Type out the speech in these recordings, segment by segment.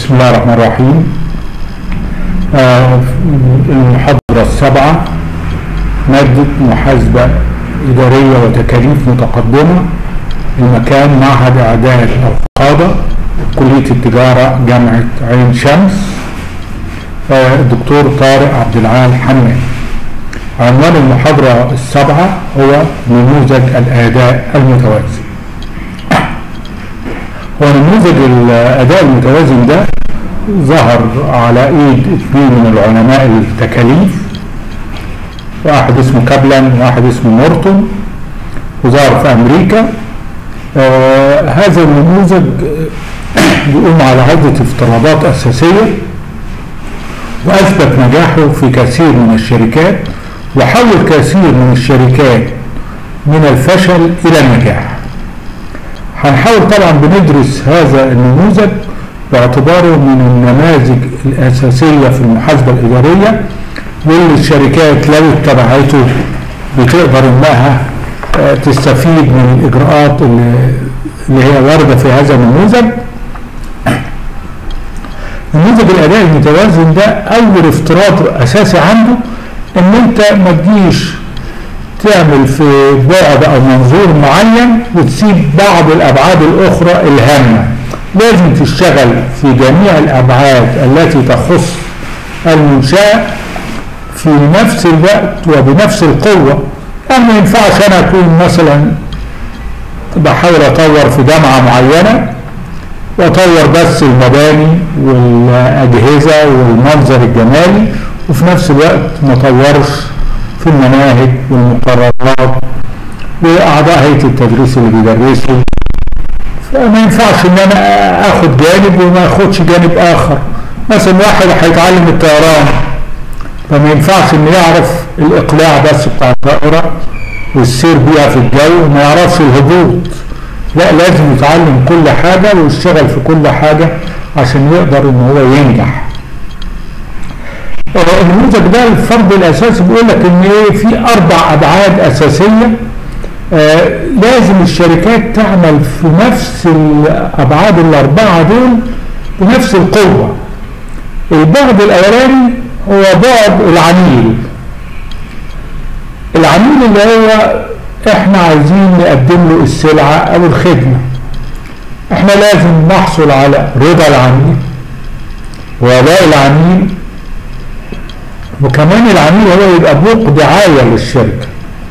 بسم الله الرحمن الرحيم آه، المحاضرة السابعة مادة محاسبة إدارية وتكاليف متقدمة المكان معهد إعداد القادة كلية التجارة جامعة عين شمس آه، الدكتور طارق عبد العال حماد عنوان المحاضرة السابعة هو نموذج الأداء المتوازن هو نموذج الأداء المتوازن ده ظهر على ايد اثنين من العلماء التكاليف واحد اسمه كابلان وواحد اسمه مورتون وظهر في امريكا آه هذا النموذج بيقوم على عدة افتراضات اساسية واثبت نجاحه في كثير من الشركات وحول كثير من الشركات من الفشل الى النجاح هنحاول طبعا بندرس هذا النموذج باعتباره من النماذج الأساسية في المحاسبة الإدارية واللي الشركات لو اتبعته بتقدر إنها تستفيد من الإجراءات اللي هي واردة في هذا النموذج نموذج الأداء المتوازن ده أول افتراض أساسي عنده إن أنت ما تجيش تعمل في بعد أو منظور معين وتسيب بعض الأبعاد الأخرى الهامة لازم تشتغل في جميع الأبعاد التي تخص المنشأة في نفس الوقت وبنفس القوة يعني ما ينفعش أنا أكون مثلا بحاول أطور في جامعة معينة وأطور بس المباني والأجهزة والمنظر الجمالي وفي نفس الوقت ما أطورش في المناهج والمقررات وأعضاء هيئة التدريس اللي بيدرسوا فما ينفعش ان انا اخد جانب وما اخدش جانب اخر مثلا واحد هيتعلم الطيران فما ينفعش انه يعرف الاقلاع بس بتاع الطائرة والسير بيها في الجو وما يعرفش الهبوط لا لازم يتعلم كل حاجة ويشتغل في كل حاجة عشان يقدر ان هو ينجح النموذج ده الفرض الاساسي بيقول لك ان ايه في اربع ابعاد اساسيه آه لازم الشركات تعمل في نفس الابعاد الاربعه دول بنفس القوه البعد الاولاني هو بعد العميل العميل اللي هو احنا عايزين نقدم له السلعه او الخدمه احنا لازم نحصل على رضا العميل ولاء العميل وكمان العميل هو يبقى بوق دعايه للشركه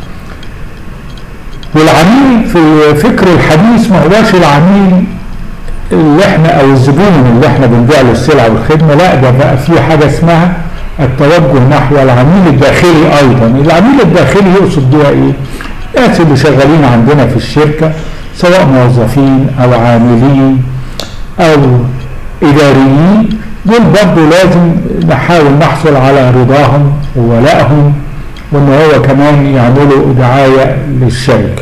والعميل في فكر الحديث ما هواش العميل اللي احنا او الزبون اللي احنا بنبيع له السلعه والخدمه لا ده بقى في حاجه اسمها التوجه نحو العميل الداخلي ايضا العميل الداخلي يقصد بيها ايه الناس اللي شغالين عندنا في الشركه سواء موظفين او عاملين او اداريين دول برضه لازم نحاول نحصل على رضاهم وولائهم وان هو كمان يعملوا دعاية للشركة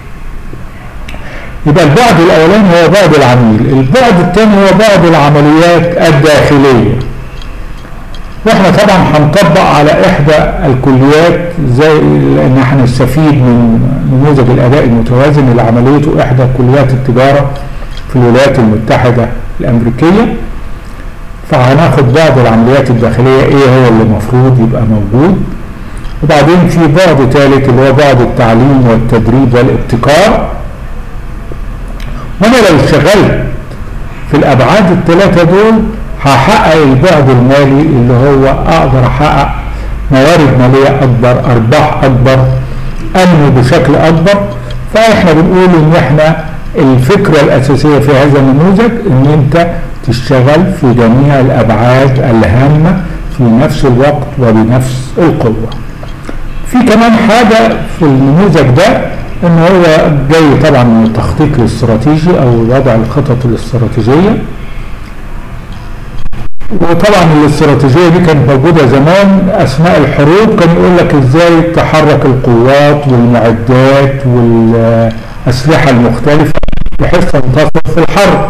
يبقى البعد الاولاني هو بعد العميل البعد الثاني هو بعد العمليات الداخلية واحنا طبعا هنطبق على احدى الكليات زي ان احنا نستفيد من نموذج الاداء المتوازن اللي عمليته احدى كليات التجارة في الولايات المتحدة الامريكية فهناخد بعض العمليات الداخلية ايه هو اللي المفروض يبقى موجود وبعدين في بعد ثالث اللي هو بعد التعليم والتدريب والابتكار وانا لو اشتغلت في الابعاد الثلاثه دول هحقق البعد المالي اللي هو اقدر احقق موارد ماليه اكبر ارباح اكبر انمو بشكل اكبر فاحنا بنقول ان احنا الفكره الاساسيه في هذا النموذج ان انت تشتغل في جميع الابعاد الهامه في نفس الوقت وبنفس القوه في كمان حاجة في النموذج ده ان هو جاي طبعا من التخطيط الاستراتيجي او وضع الخطط الاستراتيجية وطبعا الاستراتيجية دي كانت موجودة زمان اثناء الحروب كان يقول لك ازاي تحرك القوات والمعدات والاسلحة المختلفة بحيث تنتصر في الحرب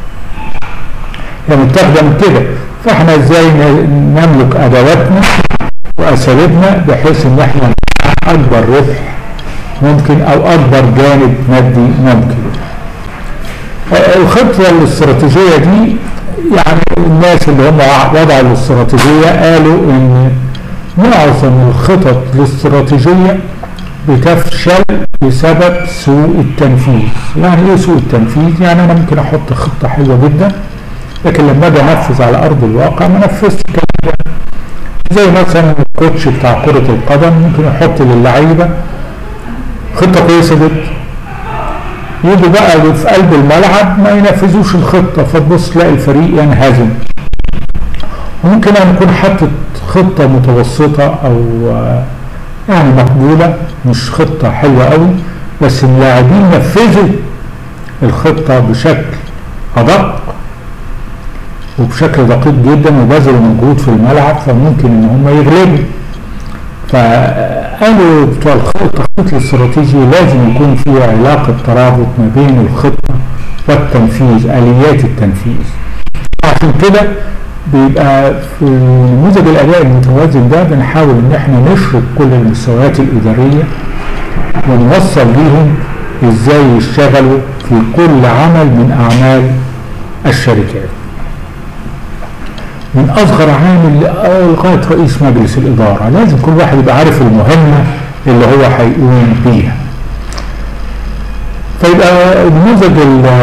يعني متاخدة من كده فاحنا ازاي نملك ادواتنا واساليبنا بحيث ان احنا اكبر ربح ممكن او اكبر جانب مادي ممكن الخطه الاستراتيجيه دي يعني الناس اللي هم وضعوا الاستراتيجية قالوا ان معظم الخطط الاستراتيجية بتفشل بسبب سوء التنفيذ يعني ايه سوء التنفيذ يعني انا ممكن احط خطة حلوة جدا لكن لما اجي انفذ على ارض الواقع ما نفذتش كده زي مثلا الكوتش بتاع كرة القدم ممكن يحط للعيبة خطة كويسة جدا يجوا بقى في قلب الملعب ما ينفذوش الخطة فتبص تلاقي الفريق ينهزم ممكن أن يكون حاطط خطة متوسطة أو يعني مقبولة مش خطة حلوة قوي بس اللاعبين نفذوا الخطة بشكل أدق وبشكل دقيق جدا وبذلوا مجهود في الملعب فممكن ان هم يغلبوا فقالوا بتوع الخطة الخطة الاستراتيجي لازم يكون فيه علاقة ترابط ما بين الخطة والتنفيذ آليات التنفيذ عشان كده بيبقى في نموذج الأداء المتوازن ده بنحاول إن احنا نشرك كل المستويات الإدارية ونوصل ليهم إزاي يشتغلوا في كل عمل من أعمال الشركات من اصغر عامل لغايه رئيس مجلس الاداره لازم كل واحد يبقى عارف المهمه اللي هو هيقوم بيها فيبقى نموذج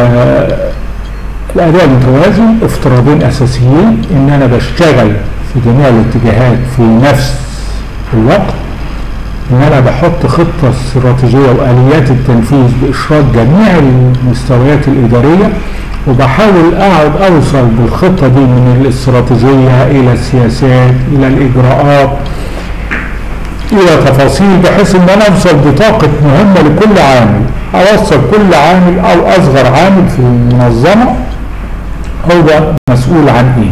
الاداء المتوازن افتراضين اساسيين ان انا بشتغل في جميع الاتجاهات في نفس الوقت ان انا بحط خطه استراتيجيه واليات التنفيذ باشراك جميع المستويات الاداريه وبحاول اقعد اوصل بالخطه دي من الاستراتيجيه الى السياسات الى الاجراءات الى تفاصيل بحيث ان انا اوصل بطاقه مهمه لكل عامل اوصل كل عامل او اصغر عامل في المنظمه هو مسؤول عن ايه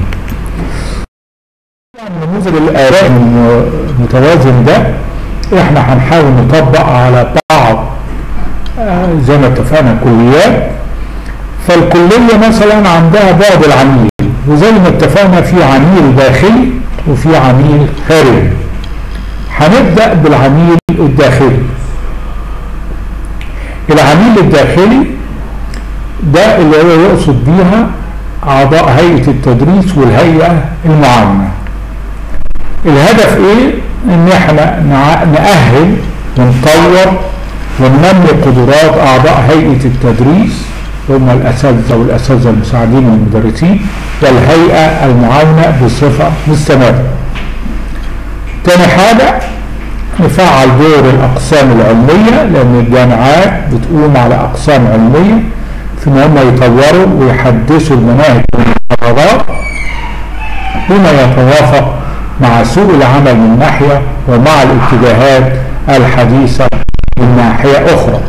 نموذج الآراء المتوازن ده احنا هنحاول نطبق على بعض زي ما اتفقنا كليات فالكلية مثلا عندها بعد العميل وزي ما اتفقنا في عميل داخلي وفي عميل خارجي هنبدأ بالعميل الداخلي العميل الداخلي ده اللي هو يقصد بيها أعضاء هيئة التدريس والهيئة المعاونة الهدف ايه ان احنا نأهل ونطور وننمي قدرات اعضاء هيئة التدريس هم الاساتذه والاساتذه المساعدين والمدرسين والهيئه المعاونه بصفه مستمره. تاني حاجه نفعل دور الاقسام العلميه لان الجامعات بتقوم على اقسام علميه في ان هم يطوروا ويحدثوا المناهج والمقررات بما يتوافق مع سوق العمل من ناحيه ومع الاتجاهات الحديثه من ناحيه اخرى.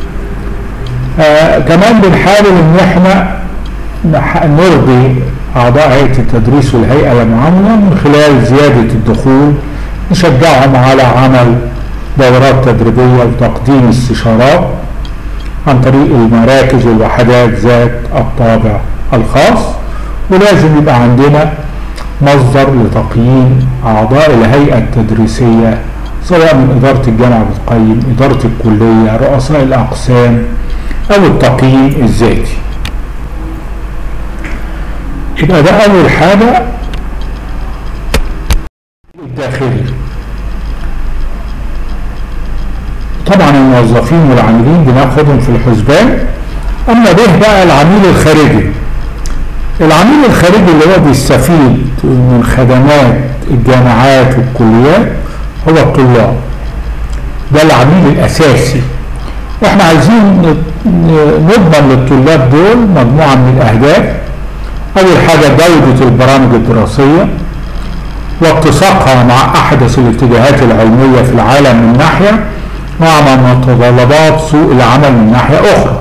آه كمان بنحاول ان احنا نرضي اعضاء هيئه التدريس والهيئه المعاونه من خلال زياده الدخول نشجعهم على عمل دورات تدريبيه وتقديم استشارات عن طريق المراكز والوحدات ذات الطابع الخاص ولازم يبقى عندنا مصدر لتقييم اعضاء الهيئه التدريسيه سواء من اداره الجامعه بتقيم اداره الكليه رؤساء الاقسام او التقييم الذاتي يبقى ده اول حاجه الداخلي طبعا الموظفين والعاملين بناخدهم في الحسبان اما به بقى العميل الخارجي العميل الخارجي اللي هو بيستفيد من خدمات الجامعات والكليات هو الطلاب ده العميل الاساسي واحنا عايزين نضمن للطلاب دول مجموعه من الاهداف اول حاجه جوده البرامج الدراسيه واتساقها مع احدث الاتجاهات العلميه في العالم من ناحيه مع متطلبات سوق العمل من ناحيه اخرى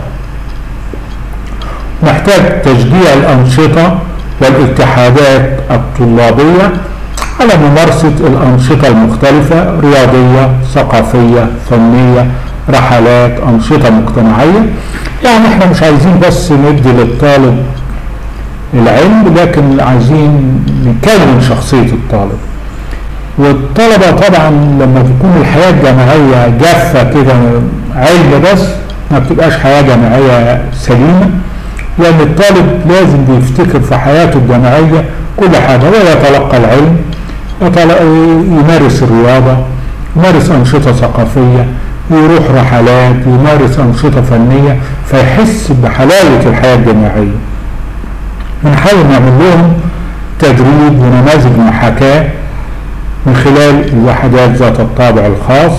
محتاج تشجيع الانشطه والاتحادات الطلابيه على ممارسه الانشطه المختلفه رياضيه ثقافيه فنيه رحلات أنشطة مجتمعية يعني احنا مش عايزين بس ندي للطالب العلم لكن عايزين نكون شخصية الطالب والطلبة طبعا لما تكون الحياة الجامعية جافة كده علم بس ما بتبقاش حياة جامعية سليمة لأن الطالب لازم بيفتكر في حياته الجامعية كل حاجة هو يتلقى العلم يتل- يمارس الرياضة يمارس أنشطة ثقافية يروح رحلات يمارس أنشطة فنية فيحس بحلاوة الحياة الجامعية بنحاول نعمل لهم تدريب ونماذج محاكاة من خلال الوحدات ذات الطابع الخاص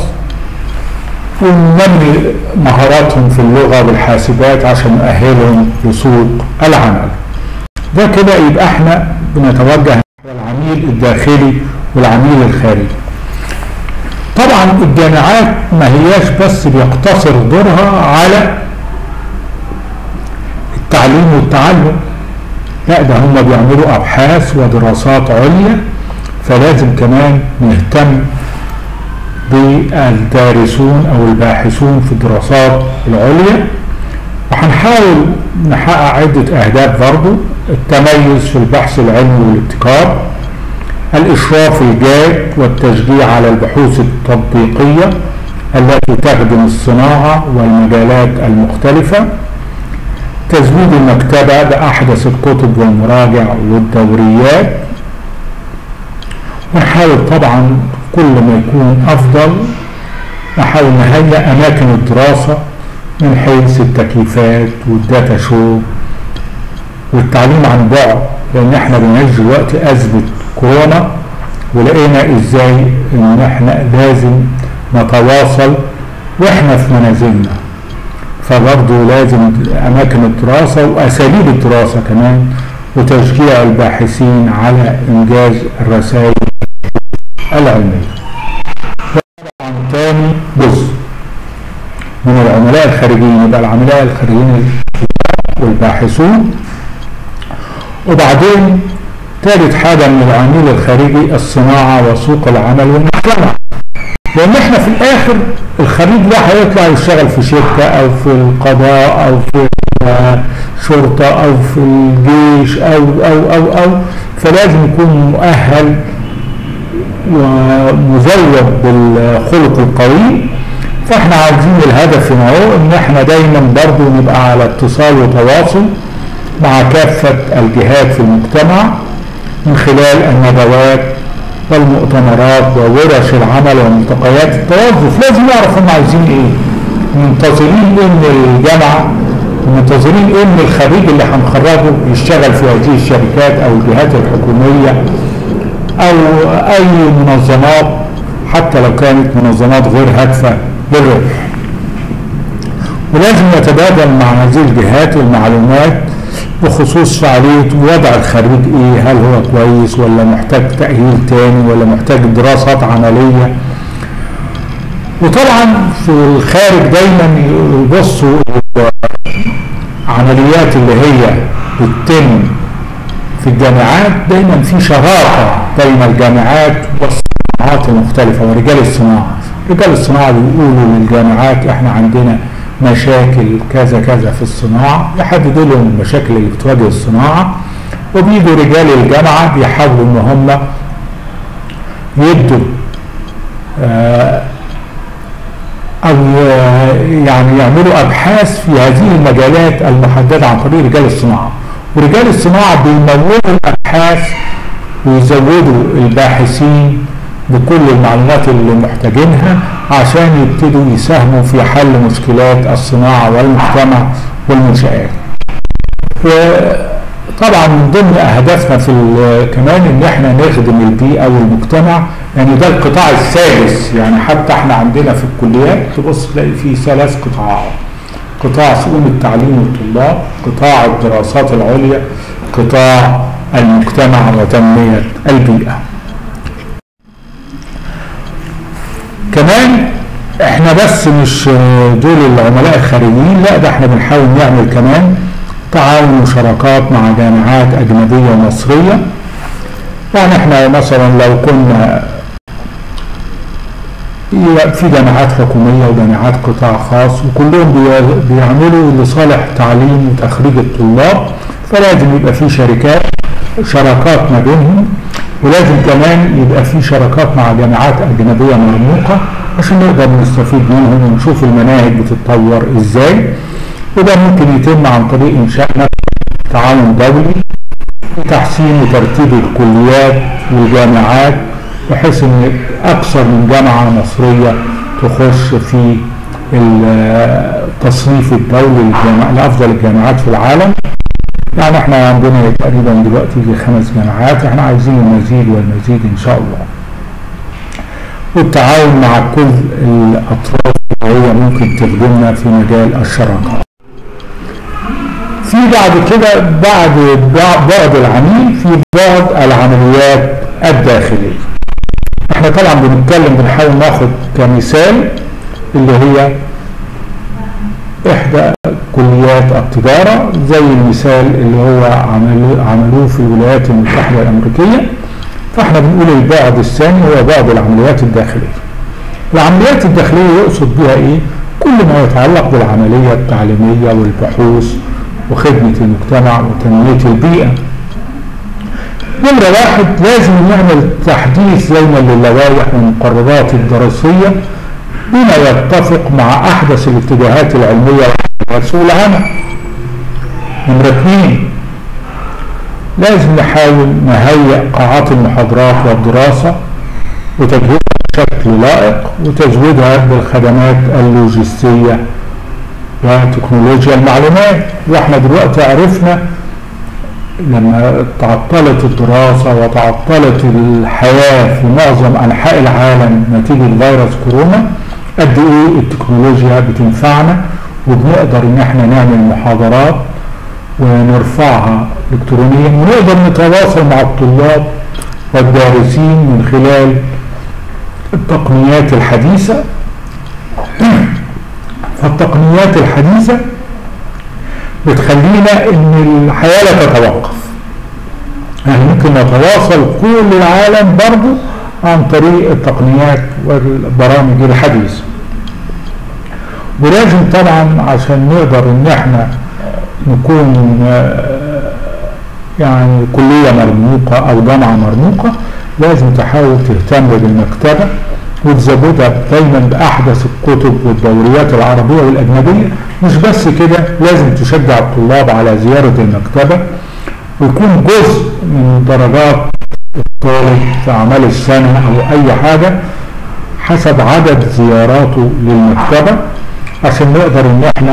وننمي مهاراتهم في اللغة والحاسبات عشان نأهلهم لسوق العمل ده كده يبقى احنا بنتوجه نحو العميل الداخلي والعميل الخارجي طبعا الجامعات ما هياش بس بيقتصر دورها على التعليم والتعلم لا ده هم بيعملوا ابحاث ودراسات عليا فلازم كمان نهتم بالدارسون او الباحثون في الدراسات العليا وهنحاول نحقق عدة اهداف برضو التميز في البحث العلمي والابتكار الاشراف الجاد والتشجيع على البحوث التطبيقية التي تخدم الصناعة والمجالات المختلفة تزويد المكتبة بأحدث الكتب والمراجع والدوريات ونحاول طبعا كل ما يكون أفضل نحاول نهيئ أماكن الدراسة من حيث التكييفات والداتا شو والتعليم عن بعد لأن احنا بنعيش دلوقتي أزمة كورونا ولقينا ازاي ان احنا لازم نتواصل واحنا في منازلنا فبرضه لازم أماكن الدراسة وأساليب الدراسة كمان وتشجيع الباحثين على إنجاز الرسائل العلمية. طبعا تاني جزء من العملاء الخارجيين يبقى العملاء الخارجيين والباحثون وبعدين ثالث حاجة من العميل الخارجي الصناعة وسوق العمل والمجتمع لان احنا في الاخر الخريج ده هيطلع يشتغل في شركة او في القضاء او في شرطة او في الجيش او او او او فلازم يكون مؤهل ومزود بالخلق القوي فاحنا عاوزين الهدف هنا هو ان احنا دايما برضو نبقى على اتصال وتواصل مع كافة الجهات في المجتمع من خلال الندوات والمؤتمرات وورش العمل وملتقيات التوظف لازم نعرف هم عايزين ايه منتظرين ايه من الجامعه منتظرين ايه من الخريج اللي هنخرجه يشتغل في هذه الشركات او الجهات الحكوميه او اي منظمات حتى لو كانت منظمات غير هادفه للربح ولازم نتبادل مع هذه الجهات المعلومات بخصوص فعالية وضع الخريج ايه هل هو كويس ولا محتاج تأهيل تاني ولا محتاج دراسات عملية وطبعا في الخارج دايما يبصوا عمليات اللي هي بتتم في الجامعات دايما في شراكة بين الجامعات والصناعات المختلفة ورجال الصناعة رجال الصناعة بيقولوا للجامعات احنا عندنا مشاكل كذا كذا في الصناعة يحددوا لهم المشاكل اللي بتواجه الصناعة وبيجوا رجال الجامعة بيحاولوا ان هم يدوا آه او يعني يعملوا ابحاث في هذه المجالات المحددة عن طريق رجال الصناعة ورجال الصناعة بيمولوا الابحاث ويزودوا الباحثين بكل المعلومات اللي محتاجينها عشان يبتدوا يساهموا في حل مشكلات الصناعة والمجتمع والمنشآت وطبعا من ضمن أهدافنا في كمان إن احنا نخدم البيئة والمجتمع يعني ده القطاع السادس يعني حتى احنا عندنا في الكليات تبص تلاقي فيه ثلاث قطاعات قطاع شؤون التعليم والطلاب قطاع الدراسات العليا قطاع المجتمع وتنمية البيئة كمان احنا بس مش دول العملاء الخارجيين لا ده احنا بنحاول نعمل كمان تعاون وشراكات مع جامعات اجنبيه ومصريه يعني احنا مثلا لو كنا في جامعات حكوميه وجامعات قطاع خاص وكلهم بيعملوا لصالح تعليم وتخريج الطلاب فلازم يبقى في شركات شراكات ما بينهم ولازم كمان يبقى في شراكات مع جامعات أجنبية مرموقة عشان نقدر نستفيد منهم ونشوف المناهج بتتطور ازاي وده ممكن يتم عن طريق إنشاء تعاون دولي لتحسين وترتيب الكليات والجامعات بحيث ان اكثر من جامعه مصريه تخش في التصنيف الدولي للجامعة لافضل الجامعات في العالم يعني احنا عندنا تقريبا دلوقتي في خمس جامعات احنا عايزين المزيد والمزيد ان شاء الله والتعاون مع كل الاطراف اللي هي ممكن تخدمنا في مجال الشراكه في بعد كده بعد بعد العميل في بعد العمليات الداخليه احنا طبعا بنتكلم بنحاول ناخد كمثال اللي هي احدى كليات التجارة زي المثال اللي هو عملوه, عملوه في الولايات المتحدة الامريكية فاحنا بنقول البعد الثاني هو بعد العمليات الداخلية العمليات الداخلية يقصد بها ايه كل ما يتعلق بالعملية التعليمية والبحوث وخدمة المجتمع وتنمية البيئة نمرة واحد لازم نعمل تحديث دايما للوائح والمقررات الدراسية بما يتفق مع أحدث الاتجاهات العلمية وسوق العمل نمرة اثنين لازم نحاول نهيئ قاعات المحاضرات والدراسة وتجهيزها بشكل لائق وتزويدها بالخدمات اللوجستية وتكنولوجيا المعلومات واحنا دلوقتي عرفنا لما تعطلت الدراسة وتعطلت الحياة في معظم أنحاء العالم نتيجة فيروس كورونا قد إيه التكنولوجيا بتنفعنا وبنقدر إن احنا نعمل محاضرات ونرفعها إلكترونيا ونقدر نتواصل مع الطلاب والدارسين من خلال التقنيات الحديثة فالتقنيات الحديثة بتخلينا ان الحياة لا تتوقف يعني ممكن نتواصل كل العالم برضو عن طريق التقنيات والبرامج الحديثة ولازم طبعا عشان نقدر ان احنا نكون يعني كلية مرموقة او جامعة مرموقة لازم تحاول تهتم بالمكتبة وتزودها دايما باحدث الكتب والدوريات العربيه والاجنبيه مش بس كده لازم تشجع الطلاب على زياره المكتبه ويكون جزء من درجات الطالب في اعمال السنه او اي حاجه حسب عدد زياراته للمكتبه عشان نقدر ان احنا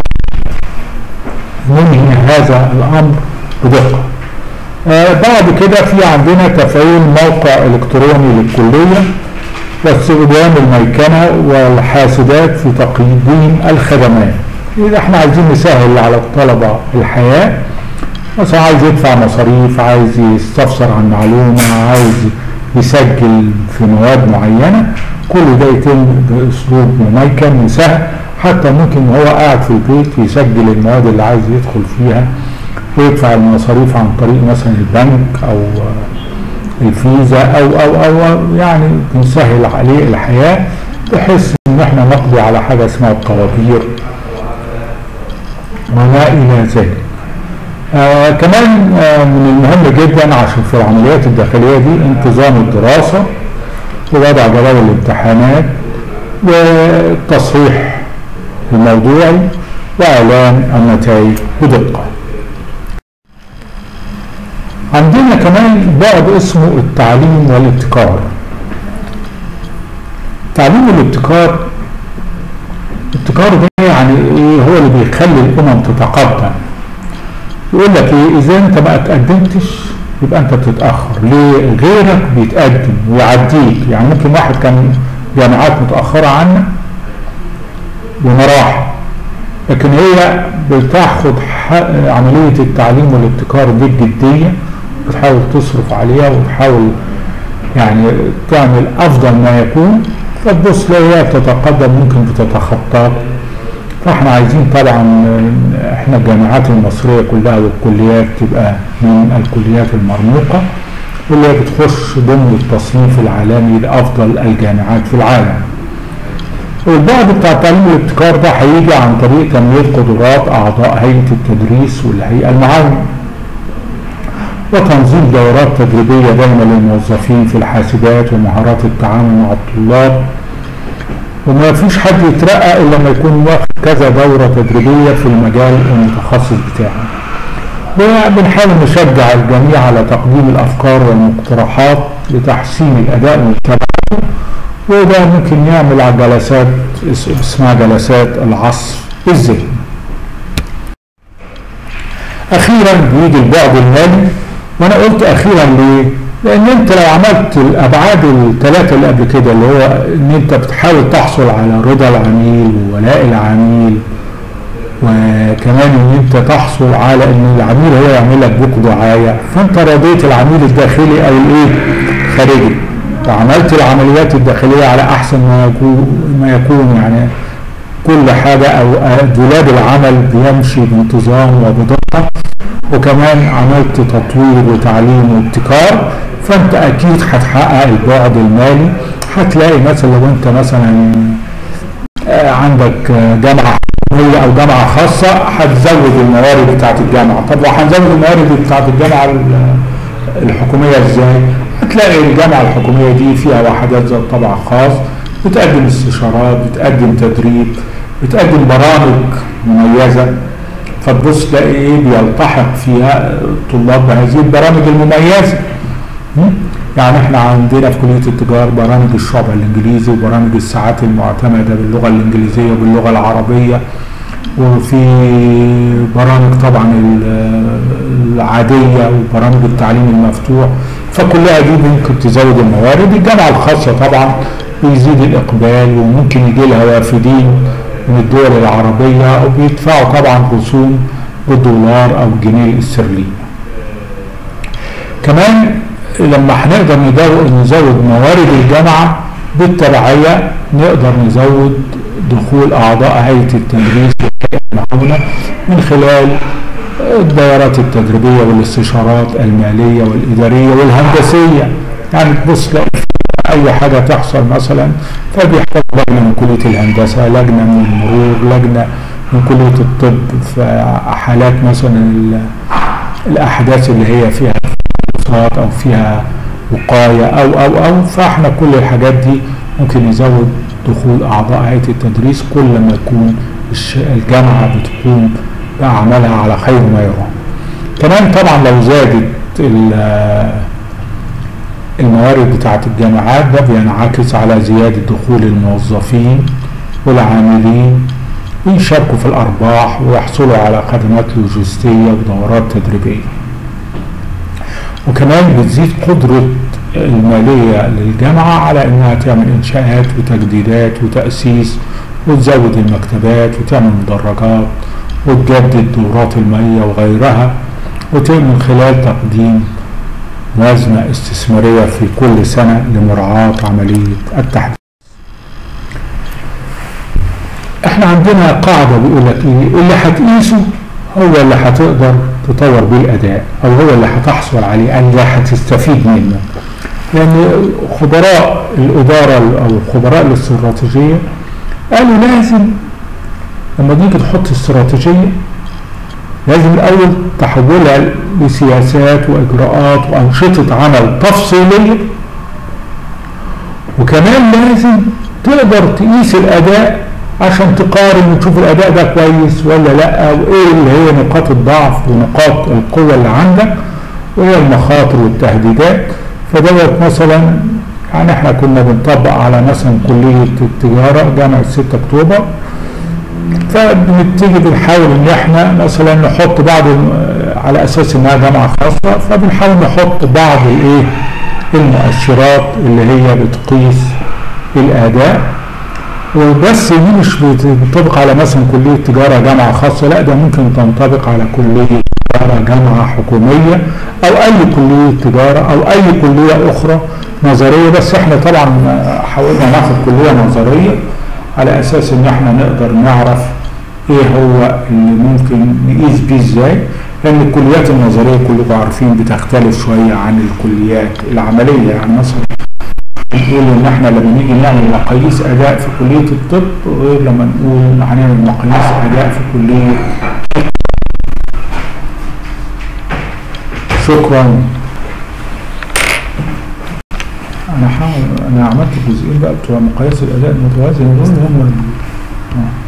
ننهي هذا الامر بدقه. آه بعد كده في عندنا تفعيل موقع الكتروني للكليه واستخدام الميكنة والحاسبات في تقديم الخدمات إذا احنا عايزين نسهل على الطلبة الحياة مثلا عايز يدفع مصاريف عايز يستفسر عن معلومة عايز يسجل في مواد معينة كل ده يتم بأسلوب مميكن وسهل حتى ممكن وهو قاعد في البيت يسجل المواد اللي عايز يدخل فيها ويدفع المصاريف عن طريق مثلا البنك أو الفيزا او او او يعني بنسهل عليه الحياه بحيث ان احنا نقضي على حاجه اسمها الطوابير وما الى ذلك. آه كمان آه من المهم جدا عشان في العمليات الداخليه دي انتظام الدراسه ووضع جدول الامتحانات والتصحيح الموضوعي واعلان النتائج بدقه. عندنا كمان بعد اسمه التعليم والابتكار التعليم والابتكار الابتكار ده يعني ايه هو اللي بيخلي الامم تتقدم يقول لك ايه اذا انت ما اتقدمتش يبقى انت بتتاخر ليه غيرك بيتقدم ويعديك يعني ممكن واحد كان جامعات متاخره عنك بمراحل لكن هي بتاخد عمليه التعليم والابتكار دي بجديه بتحاول تصرف عليها وتحاول يعني تعمل افضل ما يكون فتبص هي بتتقدم ممكن بتتخطاك فاحنا عايزين طبعا احنا الجامعات المصريه كلها والكليات تبقى من الكليات المرموقه واللي هي بتخش ضمن التصنيف العالمي لافضل الجامعات في العالم. والبعد بتاع تعليم الابتكار ده هيجي عن طريق تنميه قدرات اعضاء هيئه التدريس والهيئه المعاونه. وتنظيم دورات تدريبية دائمة للموظفين في الحاسبات ومهارات التعامل مع الطلاب وما فيش حد يترقى إلا لما يكون واخد كذا دورة تدريبية في المجال المتخصص بتاعه وبنحاول نشجع الجميع على تقديم الافكار والمقترحات لتحسين الاداء ومتابعته وده ممكن يعمل على جلسات اسمها جلسات العصر الذهني اخيرا بيجي البعد المالي وانا قلت اخيرا ليه لان انت لو عملت الابعاد الثلاثه اللي قبل كده اللي هو ان انت بتحاول تحصل على رضا العميل وولاء العميل وكمان ان انت تحصل على ان العميل هو يعمل لك بوك دعايه فانت رضيت العميل الداخلي او الايه الخارجي وعملت العمليات الداخليه على احسن ما يكون ما يكون يعني كل حاجه او دولاب العمل بيمشي بانتظام وبدقه وكمان عملت تطوير وتعليم وابتكار فانت اكيد هتحقق البعد المالي هتلاقي مثلا لو انت مثلا عندك جامعه حكوميه او جامعه خاصه هتزود الموارد بتاعت الجامعه طب وهنزود الموارد بتاعت الجامعه الحكوميه ازاي؟ هتلاقي الجامعه الحكوميه دي فيها وحدات ذات طبع خاص بتقدم استشارات بتقدم تدريب بتقدم برامج مميزه فتبص تلاقي ايه بيلتحق فيها الطلاب بهذه البرامج المميزه يعني احنا عندنا في كليه التجاره برامج الشعب الانجليزي وبرامج الساعات المعتمده باللغه الانجليزيه وباللغه العربيه وفي برامج طبعا العاديه وبرامج التعليم المفتوح فكلها دي ممكن تزود الموارد الجامعه الخاصه طبعا بيزيد الاقبال وممكن يجي لها وافدين من الدول العربيه وبيدفعوا طبعا رسوم بالدولار او الجنيه الاسترليني كمان لما هنقدر نزود موارد الجامعة بالتبعية نقدر نزود دخول أعضاء هيئة التدريس والهيئة المعاونة من خلال الدورات التدريبية والاستشارات المالية والإدارية والهندسية يعني تبص تلاقي أي حاجة تحصل مثلا فبيحتاج لجنة من كلية الهندسة لجنة من المرور لجنة من كلية الطب في حالات مثلا الأحداث اللي هي فيها دراسات او فيها وقايه او او او فاحنا كل الحاجات دي ممكن يزود دخول اعضاء هيئه التدريس كل ما يكون الجامعه بتقوم باعمالها على خير ما يرام. كمان طبعا لو زادت الموارد بتاعت الجامعات ده بينعكس على زياده دخول الموظفين والعاملين ويشاركوا في الارباح ويحصلوا على خدمات لوجستيه ودورات تدريبيه. وكمان بتزيد قدرة المالية للجامعة على انها تعمل انشاءات وتجديدات وتأسيس وتزود المكتبات وتعمل مدرجات وتجدد دورات المية وغيرها ومن خلال تقديم موازنة استثمارية في كل سنة لمراعاة عملية التحديث احنا عندنا قاعدة بيقول لك ايه اللي هتقيسه هو اللي هتقدر تطور بيه الاداء او هو اللي هتحصل عليه اللي هتستفيد منه لان خبراء الاداره او الخبراء الاستراتيجيه قالوا لازم لما تيجي تحط استراتيجيه لازم الاول تحولها لسياسات واجراءات وانشطه عمل تفصيليه وكمان لازم تقدر تقيس الاداء عشان تقارن وتشوف الاداء ده كويس ولا لا وايه اللي هي نقاط الضعف ونقاط القوه اللي عندك وايه المخاطر والتهديدات فدوت مثلا يعني احنا كنا بنطبق على مثلا كليه التجاره جامعه 6 اكتوبر فبنبتدي بنحاول ان احنا مثلا نحط بعض على اساس انها جامعه خاصه فبنحاول نحط بعض الايه المؤشرات اللي هي بتقيس الاداء وبس دي مش بتنطبق على مثلا كليه تجاره جامعه خاصه لا ده ممكن تنطبق على كليه تجاره جامعه حكوميه او اي كليه تجاره او اي كليه اخرى نظريه بس احنا طبعا حاولنا ناخد كليه نظريه على اساس ان احنا نقدر نعرف ايه هو اللي ممكن نقيس بيه ازاي لان الكليات النظريه كلكم عارفين بتختلف شويه عن الكليات العمليه يعني مثلا نقول ان احنا لما نيجي نعمل مقاييس اداء في كليه الطب غير لما نقول هنعمل مقاييس اداء في كليه شكرا انا حاول انا عملت الجزئين بقى بتوع مقاييس الاداء المتوازن دول هم